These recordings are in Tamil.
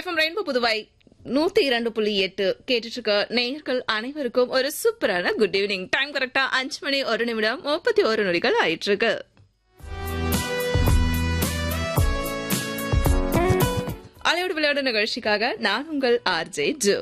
எஃப்எம் ரெயின்போ புதுவை நூத்தி இரண்டு புள்ளி எட்டு கேட்டுட்டு இருக்க நேயர்கள் அனைவருக்கும் ஒரு சூப்பரான குட் ஈவினிங் டைம் கரெக்டா அஞ்சு மணி ஒரு நிமிடம் முப்பத்தி ஒரு நொடிகள் ஆயிட்டு இருக்கு அலையோடு விளையாடு நிகழ்ச்சிக்காக நான் உங்கள் ஆர்ஜே ஜோ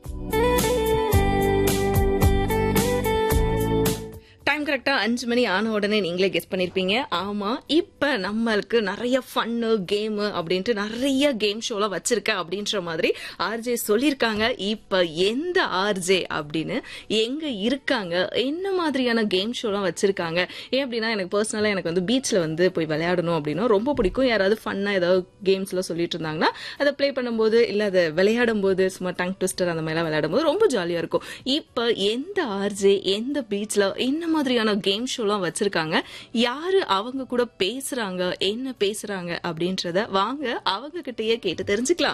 டைம் கரெக்டா அஞ்சு மணி ஆன உடனே நீங்களே கெஸ் பண்ணிருப்பீங்க ஆமா இப்ப நம்மளுக்கு நிறைய ஃபன்னு கேம் அப்படின்ட்டு நிறைய கேம் ஷோலாம் வச்சிருக்க அப்படின்ற மாதிரி ஆர்ஜே சொல்லியிருக்காங்க இப்ப எந்த ஆர்ஜே அப்படின்னு எங்க இருக்காங்க என்ன மாதிரியான கேம் ஷோலாம் வச்சிருக்காங்க ஏன் அப்படின்னா எனக்கு பர்சனலா எனக்கு வந்து பீச்ல வந்து போய் விளையாடணும் அப்படின்னா ரொம்ப பிடிக்கும் யாராவது ஃபன்னா ஏதாவது கேம்ஸ்லாம் சொல்லிட்டு இருந்தாங்கன்னா அதை ப்ளே பண்ணும்போது இல்ல அதை விளையாடும் போது சும்மா டங் ட்விஸ்டர் அந்த மாதிரிலாம் விளையாடும் போது ரொம்ப ஜாலியா இருக்கும் இப்ப எந்த ஆர்ஜே எந்த பீச்ல என்ன மாதிரியான கேம் ஷோலாம் வச்சிருக்காங்க யாரு அவங்க கூட பேசுறாங்க என்ன பேசுறாங்க அப்படின்றத வாங்க அவங்க கிட்டயே கேட்டு தெரிஞ்சுக்கலாம்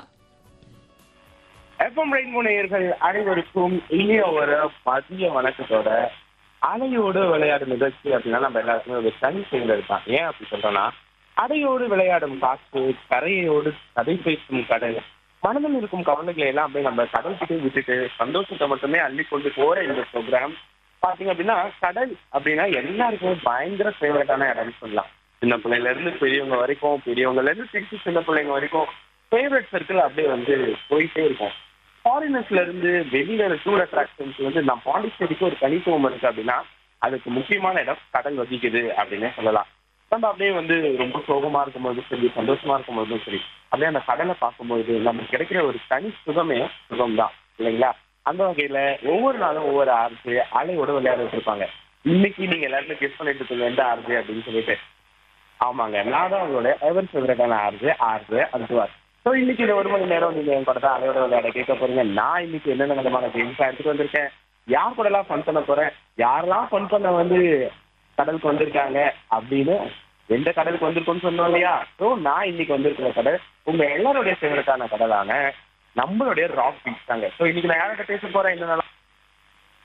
எஃப்எம் ரெயின்போ நேயர்கள் அனைவருக்கும் இனிய ஒரு மதிய வணக்கத்தோட அலையோடு விளையாடும் நிகழ்ச்சி அப்படின்னா நம்ம எல்லாருக்குமே ஒரு தனி சேர்ந்து இருப்பான் ஏன் அப்படி சொல்றோம்னா அலையோடு விளையாடும் காற்று கரையோடு கதை பேசும் கடல் மனதில் இருக்கும் கவலைகளை எல்லாம் அப்படியே நம்ம கடல் கிட்டே விட்டுட்டு சந்தோஷத்தை மட்டுமே அள்ளி கொண்டு போற இந்த ப்ரோக்ராம் பாத்தீங்க அப்படின்னா கடல் அப்படின்னா எல்லாருக்குமே பயங்கர ஃபேவரட்டான இடம்னு சொல்லலாம் சின்ன பிள்ளைல இருந்து பெரியவங்க வரைக்கும் பெரியவங்கல இருந்து திருச்சி சின்ன பிள்ளைங்க வரைக்கும் ஃபேவரட் சர்க்கிள் அப்படியே வந்து போயிட்டே இருக்கும் ஃபாரினர்ஸ்ல இருந்து வெளியில டூர் அட்ராக்ஷன்ஸ் வந்து நம்ம பாண்டிச்சேரிக்கு ஒரு தனித்துவம் இருக்கு அப்படின்னா அதுக்கு முக்கியமான இடம் கடல் வகிக்குது அப்படின்னே சொல்லலாம் நம்ம அப்படியே வந்து ரொம்ப சோகமா இருக்கும்போதும் சரி சந்தோஷமா இருக்கும்போதும் சரி அப்படியே அந்த கடலை பார்க்கும்போது நமக்கு கிடைக்கிற ஒரு தனி சுகமே சுகம் தான் இல்லைங்களா அந்த வகையில ஒவ்வொரு நாளும் ஒவ்வொரு ஆர்ஜி அலையோட விளையாடிட்டு இருப்பாங்க இன்னைக்கு நீங்க எல்லாருமே கெஸ் பண்ணிட்டு இருக்கீங்க எந்த ஆர்ஜி அப்படின்னு சொல்லிட்டு ஆமாங்க நான் தான் உங்களோட எவர் ஃபேவரட்டான ஆர்ஜி ஆர்ஜி அந்துவார் ஸோ இன்னைக்கு இந்த ஒரு மணி நேரம் நீங்க என் கூட தான் அலையோட விளையாட கேட்க போறீங்க நான் இன்னைக்கு என்னென்ன விதமான கேம்ஸ் எடுத்துட்டு வந்திருக்கேன் யார் கூட எல்லாம் ஃபன் பண்ண போறேன் யாரெல்லாம் ஃபன் பண்ண வந்து கடலுக்கு வந்திருக்காங்க அப்படின்னு எந்த கடலுக்கு வந்திருக்கோம்னு சொன்னோம் இல்லையா ஸோ நான் இன்னைக்கு வந்திருக்கிற கடல் உங்க எல்லாருடைய ஃபேவரட்டான கடலான நம்மளுடைய ராக் பீச் தாங்க ஸோ இன்னைக்கு நான் யார்கிட்ட பேச போறேன் என்னென்ன